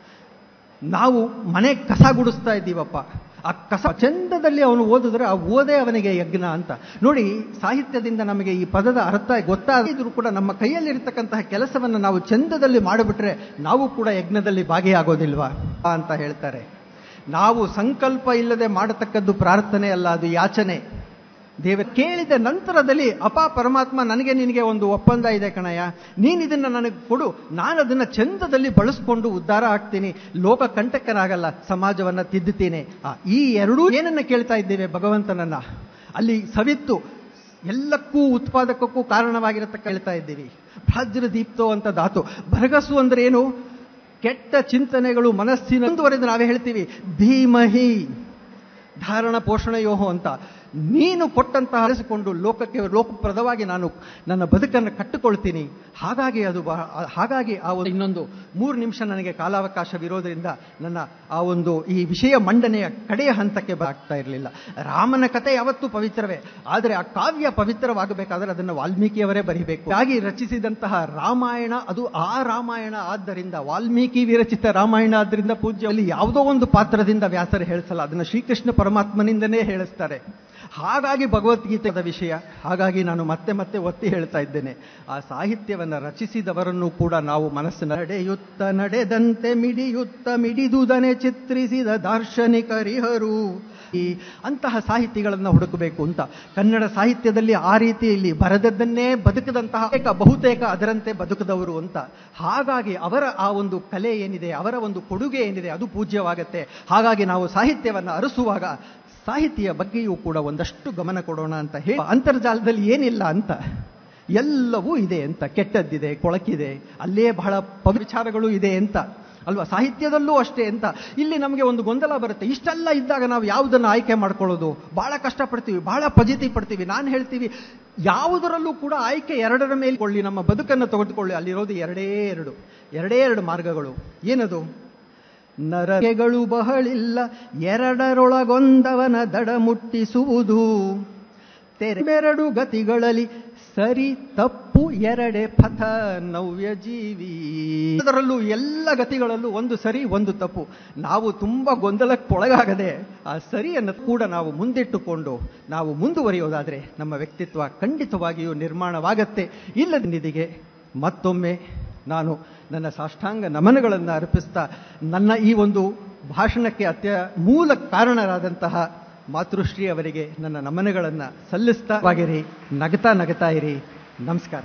ನಾವು ಮನೆ ಕಸ ಗುಡಿಸ್ತಾ ಇದ್ದೀವಪ್ಪ ಆ ಕಸ ಚಂದದಲ್ಲಿ ಅವನು ಓದಿದ್ರೆ ಆ ಓದೇ ಅವನಿಗೆ ಯಜ್ಞ ಅಂತ ನೋಡಿ ಸಾಹಿತ್ಯದಿಂದ ನಮಗೆ ಈ ಪದದ ಅರ್ಥ ಗೊತ್ತಾಗಿದ್ರು ಕೂಡ ನಮ್ಮ ಕೈಯಲ್ಲಿರ್ತಕ್ಕಂತಹ ಕೆಲಸವನ್ನು ನಾವು ಚಂದದಲ್ಲಿ ಮಾಡಿಬಿಟ್ರೆ ನಾವು ಕೂಡ ಯಜ್ಞದಲ್ಲಿ ಭಾಗಿಯಾಗೋದಿಲ್ವಾ ಅಂತ ಹೇಳ್ತಾರೆ ನಾವು ಸಂಕಲ್ಪ ಇಲ್ಲದೆ ಮಾಡತಕ್ಕದ್ದು ಪ್ರಾರ್ಥನೆ ಅಲ್ಲ ಅದು ಯಾಚನೆ ದೇವ ಕೇಳಿದ ನಂತರದಲ್ಲಿ ಅಪ ಪರಮಾತ್ಮ ನನಗೆ ನಿನಗೆ ಒಂದು ಒಪ್ಪಂದ ಇದೆ ಕಣಯ್ಯ ನೀನು ಇದನ್ನ ನನಗೆ ಕೊಡು ನಾನು ಅದನ್ನ ಚಂದದಲ್ಲಿ ಬಳಸ್ಕೊಂಡು ಉದ್ಧಾರ ಆಗ್ತೀನಿ ಲೋಕ ಕಂಟಕನಾಗಲ್ಲ ಸಮಾಜವನ್ನ ತಿದ್ದುತ್ತೇನೆ ಆ, ಈ ಎರಡೂ ಏನನ್ನ ಕೇಳ್ತಾ ಇದ್ದೇವೆ ಭಗವಂತನನ್ನ ಅಲ್ಲಿ ಸವಿತ್ತು ಎಲ್ಲಕ್ಕೂ ಉತ್ಪಾದಕಕ್ಕೂ ಕಾರಣವಾಗಿರತಕ್ಕ ಹೇಳ್ತಾ ಇದ್ದೀವಿ ಭ್ರಾಜ್ರ ದೀಪ್ತೋ ಅಂತ ಧಾತು ಭರಗಸು ಅಂದ್ರೆ ಏನು ಕೆಟ್ಟ ಚಿಂತನೆಗಳು ಮನಸ್ಸಿನ ಮುಂದುವರೆದು ನಾವೇ ಹೇಳ್ತೀವಿ ಧೀಮಹಿ ಧಾರಣ ಪೋಷಣೆಯೋಹೋ ಅಂತ ನೀನು ಕೊಟ್ಟಂತಹ ಅರಸಿಕೊಂಡು ಲೋಕಕ್ಕೆ ಲೋಕಪ್ರದವಾಗಿ ನಾನು ನನ್ನ ಬದುಕನ್ನು ಕಟ್ಟಿಕೊಳ್ತೀನಿ ಹಾಗಾಗಿ ಅದು ಬಹ- ಹಾಗಾಗಿ ಆ ಒಂದು ಇನ್ನೊಂದು ಮೂರು ನಿಮಿಷ ನನಗೆ ಕಾಲಾವಕಾಶವಿರೋದ್ರಿಂದ ನನ್ನ ಆ ಒಂದು ಈ ವಿಷಯ ಮಂಡನೆಯ ಕಡೆಯ ಹಂತಕ್ಕೆ ಆಗ್ತಾ ಇರಲಿಲ್ಲ ರಾಮನ ಕತೆ ಯಾವತ್ತೂ ಪವಿತ್ರವೇ ಆದರೆ ಆ ಕಾವ್ಯ ಪವಿತ್ರವಾಗಬೇಕಾದ್ರೆ ಅದನ್ನು ವಾಲ್ಮೀಕಿಯವರೇ ಬರಿಬೇಕು ಹಾಗಾಗಿ ರಚಿಸಿದಂತಹ ರಾಮಾಯಣ ಅದು ಆ ರಾಮಾಯಣ ಆದ್ದರಿಂದ ವಾಲ್ಮೀಕಿ ವಿರಚಿತ ರಾಮಾಯಣ ಆದ್ದರಿಂದ ಪೂಜ್ಯ ಅಲ್ಲಿ ಯಾವುದೋ ಒಂದು ಪಾತ್ರದಿಂದ ವ್ಯಾಸರು ಹೇಳಿಸಲ್ಲ ಅದನ್ನು ಶ್ರೀಕೃಷ್ಣ ಪರಮಾತ್ಮನಿಂದನೇ ಹೇಳಿಸ್ತಾರೆ ಹಾಗಾಗಿ ಭಗವದ್ಗೀತೆದ ವಿಷಯ ಹಾಗಾಗಿ ನಾನು ಮತ್ತೆ ಮತ್ತೆ ಒತ್ತಿ ಹೇಳ್ತಾ ಇದ್ದೇನೆ ಆ ಸಾಹಿತ್ಯವನ್ನು ರಚಿಸಿದವರನ್ನು ಕೂಡ ನಾವು ಮನಸ್ಸಿನ ನಡೆಯುತ್ತ ನಡೆದಂತೆ ಮಿಡಿಯುತ್ತ ಮಿಡಿದುದನೆ ಚಿತ್ರಿಸಿದ ದಾರ್ಶನಿಕರಿಹರು ಈ ಅಂತಹ ಸಾಹಿತಿಗಳನ್ನು ಹುಡುಕಬೇಕು ಅಂತ ಕನ್ನಡ ಸಾಹಿತ್ಯದಲ್ಲಿ ಆ ರೀತಿಯಲ್ಲಿ ಬರೆದದ್ದನ್ನೇ ಬದುಕದಂತಹ ಬಹುತೇಕ ಬಹುತೇಕ ಅದರಂತೆ ಬದುಕದವರು ಅಂತ ಹಾಗಾಗಿ ಅವರ ಆ ಒಂದು ಕಲೆ ಏನಿದೆ ಅವರ ಒಂದು ಕೊಡುಗೆ ಏನಿದೆ ಅದು ಪೂಜ್ಯವಾಗತ್ತೆ ಹಾಗಾಗಿ ನಾವು ಸಾಹಿತ್ಯವನ್ನು ಅರಸುವಾಗ ಸಾಹಿತ್ಯ ಬಗ್ಗೆಯೂ ಕೂಡ ಒಂದಷ್ಟು ಗಮನ ಕೊಡೋಣ ಅಂತ ಹೇಳಿ ಅಂತರ್ಜಾಲದಲ್ಲಿ ಏನಿಲ್ಲ ಅಂತ ಎಲ್ಲವೂ ಇದೆ ಅಂತ ಕೆಟ್ಟದ್ದಿದೆ ಕೊಳಕಿದೆ ಅಲ್ಲೇ ಬಹಳ ಪವಿ ವಿಚಾರಗಳು ಇದೆ ಅಂತ ಅಲ್ವಾ ಸಾಹಿತ್ಯದಲ್ಲೂ ಅಷ್ಟೇ ಅಂತ ಇಲ್ಲಿ ನಮಗೆ ಒಂದು ಗೊಂದಲ ಬರುತ್ತೆ ಇಷ್ಟೆಲ್ಲ ಇದ್ದಾಗ ನಾವು ಯಾವುದನ್ನು ಆಯ್ಕೆ ಮಾಡ್ಕೊಳ್ಳೋದು ಬಹಳ ಕಷ್ಟಪಡ್ತೀವಿ ಬಹಳ ಪಜಿತಿ ಪಡ್ತೀವಿ ನಾನು ಹೇಳ್ತೀವಿ ಯಾವುದರಲ್ಲೂ ಕೂಡ ಆಯ್ಕೆ ಎರಡರ ಮೇಲೆ ಕೊಳ್ಳಿ ನಮ್ಮ ಬದುಕನ್ನು ತೆಗೆದುಕೊಳ್ಳಿ ಅಲ್ಲಿರೋದು ಎರಡೇ ಎರಡು ಎರಡೇ ಎರಡು ಮಾರ್ಗಗಳು ಏನದು ನರಕೆಗಳು ಬಹಳಿಲ್ಲ ಎರಡರೊಳಗೊಂದವನ ದಡ ಮುಟ್ಟಿಸುವುದು ತೆರೆಬೆರಡು ಗತಿಗಳಲ್ಲಿ ಸರಿ ತಪ್ಪು ಎರಡೆ ಪಥ ನವ್ಯ ಜೀವಿ ಅದರಲ್ಲೂ ಎಲ್ಲ ಗತಿಗಳಲ್ಲೂ ಒಂದು ಸರಿ ಒಂದು ತಪ್ಪು ನಾವು ತುಂಬ ಗೊಂದಲಕ್ಕೆ ಒಳಗಾಗದೆ ಆ ಸರಿಯನ್ನು ಕೂಡ ನಾವು ಮುಂದಿಟ್ಟುಕೊಂಡು ನಾವು ಮುಂದುವರಿಯೋದಾದರೆ ನಮ್ಮ ವ್ಯಕ್ತಿತ್ವ ಖಂಡಿತವಾಗಿಯೂ ನಿರ್ಮಾಣವಾಗತ್ತೆ ಇಲ್ಲದಿಗೆ ಮತ್ತೊಮ್ಮೆ ನಾನು ನನ್ನ ಸಾಷ್ಟಾಂಗ ನಮನಗಳನ್ನು ಅರ್ಪಿಸ್ತಾ ನನ್ನ ಈ ಒಂದು ಭಾಷಣಕ್ಕೆ ಅತ್ಯ ಮೂಲ ಕಾರಣರಾದಂತಹ ಮಾತೃಶ್ರೀ ಅವರಿಗೆ ನನ್ನ ನಮನಗಳನ್ನು ಸಲ್ಲಿಸ್ತಾ ವಾಗಿರಿ ನಗತಾ ನಗತಾ ಇರಿ ನಮಸ್ಕಾರ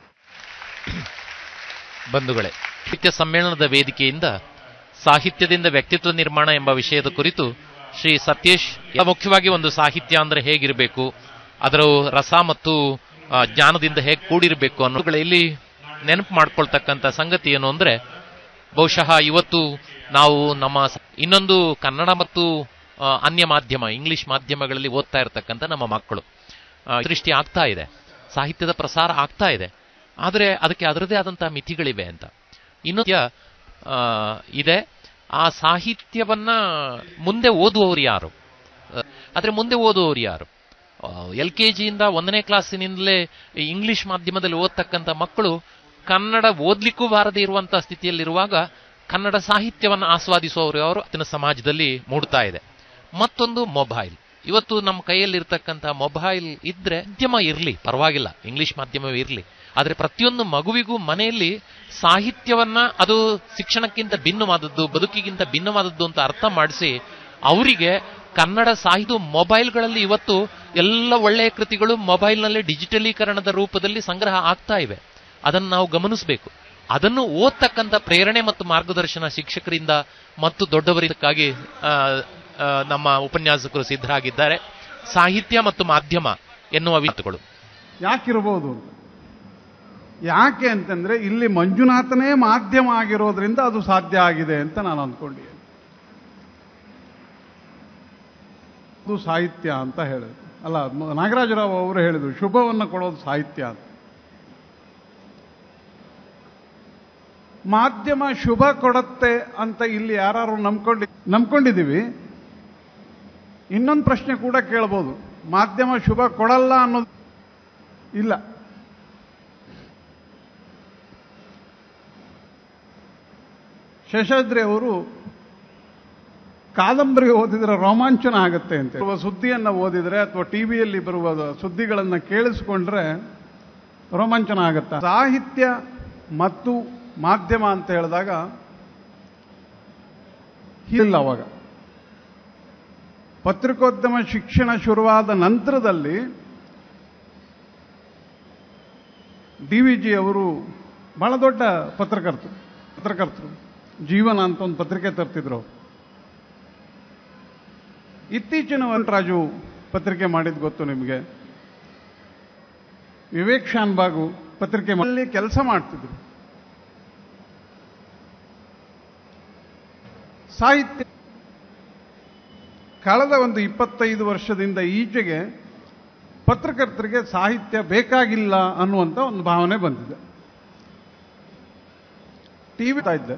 ಬಂಧುಗಳೇ ಸಾಹಿತ್ಯ ಸಮ್ಮೇಳನದ ವೇದಿಕೆಯಿಂದ ಸಾಹಿತ್ಯದಿಂದ ವ್ಯಕ್ತಿತ್ವ ನಿರ್ಮಾಣ ಎಂಬ ವಿಷಯದ ಕುರಿತು ಶ್ರೀ ಸತ್ಯೇಶ್ ಮುಖ್ಯವಾಗಿ ಒಂದು ಸಾಹಿತ್ಯ ಅಂದ್ರೆ ಹೇಗಿರಬೇಕು ಅದರ ರಸ ಮತ್ತು ಆ, ಜ್ಞಾನದಿಂದ ಹೇಗೆ ಕೂಡಿರಬೇಕು ಅನ್ನೋಗಳಲ್ಲಿ ನೆನಪು ಮಾಡ್ಕೊಳ್ತಕ್ಕಂಥ ಸಂಗತಿ ಏನು ಅಂದ್ರೆ ಬಹುಶಃ ಇವತ್ತು ನಾವು ನಮ್ಮ ಸ- ಇನ್ನೊಂದು ಕನ್ನಡ ಮತ್ತು ಆ, ಅನ್ಯ ಮಾಧ್ಯಮ ಇಂಗ್ಲಿಷ್ ಮಾಧ್ಯಮಗಳಲ್ಲಿ ಓದ್ತಾ ಇರತಕ್ಕಂಥ ನಮ್ಮ ಮಕ್ಕಳು ಆ, ದೃಷ್ಟಿ ಆಗ್ತಾ ಇದೆ ಸಾಹಿತ್ಯದ ಪ್ರಸಾರ ಆಗ್ತಾ ಇದೆ ಆದರೆ ಅದಕ್ಕೆ ಅದರದೇ ಆದಂತಹ ಮಿತಿಗಳಿವೆ ಅಂತ ಇನ್ನು ಆ, ಇದೆ ಆ ಸಾಹಿತ್ಯವನ್ನ ಮುಂದೆ ಓದುವವರು ಯಾರು ಆದರೆ ಮುಂದೆ ಓದುವವರು ಯಾರು ಎಲ್ ಕೆ ಜಿಯಿಂದ ಒಂದನೇ ಕ್ಲಾಸಿನಿಂದಲೇ ಇಂಗ್ಲಿಷ್ ಮಾಧ್ಯಮದಲ್ಲಿ ಓದ್ತಕ್ಕಂಥ ಮಕ್ಕಳು ಕನ್ನಡ ಓದ್ಲಿಕ್ಕೂ ಬಾರದೇ ಇರುವಂತಹ ಸ್ಥಿತಿಯಲ್ಲಿರುವಾಗ ಕನ್ನಡ ಸಾಹಿತ್ಯವನ್ನು ಆಸ್ವಾದಿಸುವವರು ಅವರು ಅತ್ತಿನ ಸಮಾಜದಲ್ಲಿ ಮೂಡ್ತಾ ಇದೆ ಮತ್ತೊಂದು ಮೊಬೈಲ್ ಇವತ್ತು ನಮ್ಮ ಕೈಯಲ್ಲಿರ್ತಕ್ಕಂಥ ಮೊಬೈಲ್ ಇದ್ರೆ ಮಾಧ್ಯಮ ಇರಲಿ ಪರವಾಗಿಲ್ಲ ಇಂಗ್ಲಿಷ್ ಮಾಧ್ಯಮವೇ ಇರಲಿ ಆದರೆ ಪ್ರತಿಯೊಂದು ಮಗುವಿಗೂ ಮನೆಯಲ್ಲಿ ಸಾಹಿತ್ಯವನ್ನ ಅದು ಶಿಕ್ಷಣಕ್ಕಿಂತ ಭಿನ್ನವಾದದ್ದು ಬದುಕಿಗಿಂತ ಭಿನ್ನವಾದದ್ದು ಅಂತ ಅರ್ಥ ಮಾಡಿಸಿ ಅವರಿಗೆ ಕನ್ನಡ ಸಾಹಿತ್ಯ ಮೊಬೈಲ್ಗಳಲ್ಲಿ ಇವತ್ತು ಎಲ್ಲ ಒಳ್ಳೆಯ ಕೃತಿಗಳು ಮೊಬೈಲ್ನಲ್ಲಿ ಡಿಜಿಟಲೀಕರಣದ ರೂಪದಲ್ಲಿ ಸಂಗ್ರಹ ಆಗ್ತಾ ಇವೆ ಅದನ್ನು ನಾವು ಗಮನಿಸಬೇಕು ಅದನ್ನು ಓದ್ತಕ್ಕಂಥ ಪ್ರೇರಣೆ ಮತ್ತು ಮಾರ್ಗದರ್ಶನ ಶಿಕ್ಷಕರಿಂದ ಮತ್ತು ದೊಡ್ಡವರಿಗಾಗಿ ಆ, ಆ, ನಮ್ಮ ಉಪನ್ಯಾಸಕರು ಸಿದ್ಧರಾಗಿದ್ದಾರೆ ಸಾಹಿತ್ಯ ಮತ್ತು ಮಾಧ್ಯಮ ಎನ್ನುವ ವಿಷಯಗಳು ಯಾಕಿರ್ಬೋದು ಅಂತ ಯಾಕೆ ಅಂತಂದ್ರೆ ಇಲ್ಲಿ ಮಂಜುನಾಥನೇ ಮಾಧ್ಯಮ ಆಗಿರೋದ್ರಿಂದ ಅದು ಸಾಧ್ಯ ಆಗಿದೆ ಅಂತ ನಾನು ಅಂದ್ಕೊಂಡಿದ್ದೇನೆ ಅದು ಸಾಹಿತ್ಯ ಅಂತ ಹೇಳಿದ್ರು ಅಲ್ಲ ಮ- ನಾಗರಾಜರಾವ್ ಅವರು ಹೇಳಿದ್ರು ಶುಭವನ್ನು ಕೊಡೋದು ಸಾಹಿತ್ಯ ಅಂತ ಮಾಧ್ಯಮ ಶುಭ ಕೊಡುತ್ತೆ ಅಂತ ಇಲ್ಲಿ ಯಾರು ನಂಬ್ಕೊಂಡಿ ನಂಬ್ಕೊಂಡಿದ್ದೀವಿ ಇನ್ನೊಂದು ಪ್ರಶ್ನೆ ಕೂಡ ಕೇಳ್ಬೋದು ಮಾಧ್ಯಮ ಶುಭ ಕೊಡಲ್ಲ ಅನ್ನೋದು ಇಲ್ಲ ಶೇಷಾದ್ರಿ ಅವರು ಕಾದಂಬರಿ ಓದಿದ್ರೆ ರೋಮಾಂಚನ ಆಗುತ್ತೆ ಅಂತ ಬರುವ ಸುದ್ದಿಯನ್ನು ಓದಿದ್ರೆ ಅಥವಾ ಟಿವಿಯಲ್ಲಿ ಬರುವ ಸುದ್ದಿಗಳನ್ನು ಕೇಳಿಸ್ಕೊಂಡ್ರೆ ರೋಮಾಂಚನ ಆಗುತ್ತೆ ಸಾಹಿತ್ಯ ಮತ್ತು ಮಾಧ್ಯಮ ಅಂತ ಹೇಳಿದಾಗ ಇಲ್ಲ ಅವಾಗ ಪತ್ರಿಕೋದ್ಯಮ ಶಿಕ್ಷಣ ಶುರುವಾದ ನಂತರದಲ್ಲಿ ಡಿ ವಿ ಜಿ ಅವರು ಬಹಳ ದೊಡ್ಡ ಪತ್ರಕರ್ತರು ಪತ್ರಕರ್ತರು ಜೀವನ ಅಂತ ಒಂದು ಪತ್ರಿಕೆ ತರ್ತಿದ್ರು ಅವ್ರು. ಇತ್ತೀಚಿನ ವೆಂಕಟರಾಜು ಪತ್ರಿಕೆ ಮಾಡಿದ್ ಗೊತ್ತು ನಿಮಗೆ ವಿವೇಕ್ ಶಾನ್ಬಾಗು ಪತ್ರಿಕೆ ಅಲ್ಲಿ ಕೆಲಸ ಮಾಡ್ತಿದ್ರು ಸಾಹಿತ್ಯ ಕಳೆದ ಒಂದು ಇಪ್ಪತ್ತೈದು ವರ್ಷದಿಂದ ಈಚೆಗೆ ಪತ್ರಕರ್ತರಿಗೆ ಸಾಹಿತ್ಯ ಬೇಕಾಗಿಲ್ಲ ಅನ್ನುವಂಥ ಒಂದು ಭಾವನೆ ಬಂದಿದೆ ಟಿವಿ ಇದ್ದೆ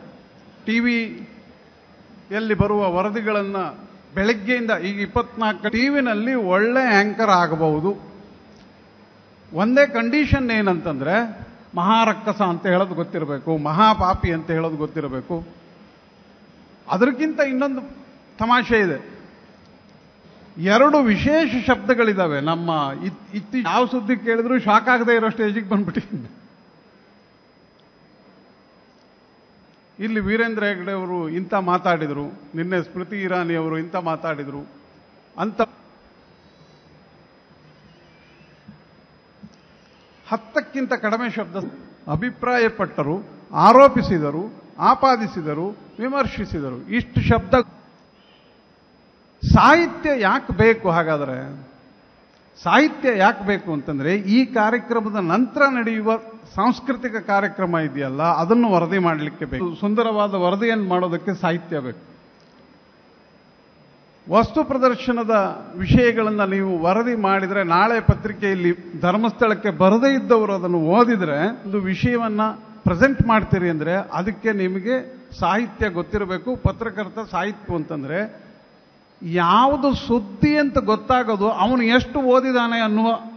ಟಿವಿಯಲ್ಲಿ ಬರುವ ವರದಿಗಳನ್ನು ಬೆಳಗ್ಗೆಯಿಂದ ಈಗ ಇಪ್ಪತ್ನಾಲ್ಕು ಟಿವಿನಲ್ಲಿ ಒಳ್ಳೆ ಆಂಕರ್ ಆಗಬಹುದು ಒಂದೇ ಕಂಡೀಷನ್ ಏನಂತಂದ್ರೆ ಮಹಾರಕ್ಕಸ ಅಂತ ಹೇಳೋದು ಗೊತ್ತಿರಬೇಕು ಮಹಾಪಾಪಿ ಅಂತ ಹೇಳೋದು ಗೊತ್ತಿರಬೇಕು ಅದಕ್ಕಿಂತ ಇನ್ನೊಂದು ತಮಾಷೆ ಇದೆ ಎರಡು ವಿಶೇಷ ಶಬ್ದಗಳಿದಾವೆ ನಮ್ಮ ಇತ್- ಇತ್ತಿ ಯಾವ ಸುದ್ದಿ ಕೇಳಿದ್ರು ಶಾಕ್ ಆಗದೆ ಇರೋ ಸ್ಟೇಜಿಗೆ ಬಂದ್ಬಿಟ್ಟಿದ್ದೀನಿ ಇಲ್ಲಿ ವೀರೇಂದ್ರ ಹೆಗ್ಡೆ ಅವರು ಇಂಥ ಮಾತಾಡಿದರು ನಿನ್ನೆ ಸ್ಮೃತಿ ಇರಾನಿ ಅವರು ಇಂಥ ಮಾತಾಡಿದರು ಅಂತ ಹತ್ತಕ್ಕಿಂತ ಕಡಿಮೆ ಶಬ್ದ ಅಭಿಪ್ರಾಯಪಟ್ಟರು ಆರೋಪಿಸಿದರು ಆಪಾದಿಸಿದರು ವಿಮರ್ಶಿಸಿದರು ಇಷ್ಟು ಶಬ್ದ ಸಾಹಿತ್ಯ ಯಾಕೆ ಬೇಕು ಹಾಗಾದರೆ ಸಾಹಿತ್ಯ ಯಾಕೆ ಬೇಕು ಅಂತಂದ್ರೆ ಈ ಕಾರ್ಯಕ್ರಮದ ನಂತರ ನಡೆಯುವ ಸಾಂಸ್ಕೃತಿಕ ಕಾರ್ಯಕ್ರಮ ಇದೆಯಲ್ಲ ಅದನ್ನು ವರದಿ ಮಾಡಲಿಕ್ಕೆ ಬೇಕು ಸುಂದರವಾದ ವರದಿಯನ್ನು ಮಾಡೋದಕ್ಕೆ ಸಾಹಿತ್ಯ ಬೇಕು ವಸ್ತು ಪ್ರದರ್ಶನದ ವಿಷಯಗಳನ್ನು ನೀವು ವರದಿ ಮಾಡಿದರೆ ನಾಳೆ ಪತ್ರಿಕೆಯಲ್ಲಿ ಧರ್ಮಸ್ಥಳಕ್ಕೆ ಬರದೇ ಇದ್ದವರು ಅದನ್ನು ಓದಿದ್ರೆ ಒಂದು ವಿಷಯವನ್ನ ಪ್ರೆಸೆಂಟ್ ಮಾಡ್ತೀರಿ ಅಂದ್ರೆ ಅದಕ್ಕೆ ನಿಮಗೆ ಸಾಹಿತ್ಯ ಗೊತ್ತಿರಬೇಕು ಪತ್ರಕರ್ತ ಸಾಹಿತ್ಯ ಅಂತಂದ್ರೆ ಯಾವುದು ಸುದ್ದಿ ಅಂತ ಗೊತ್ತಾಗೋದು ಅವನು ಎಷ್ಟು ಓದಿದಾನೆ ಅನ್ನುವ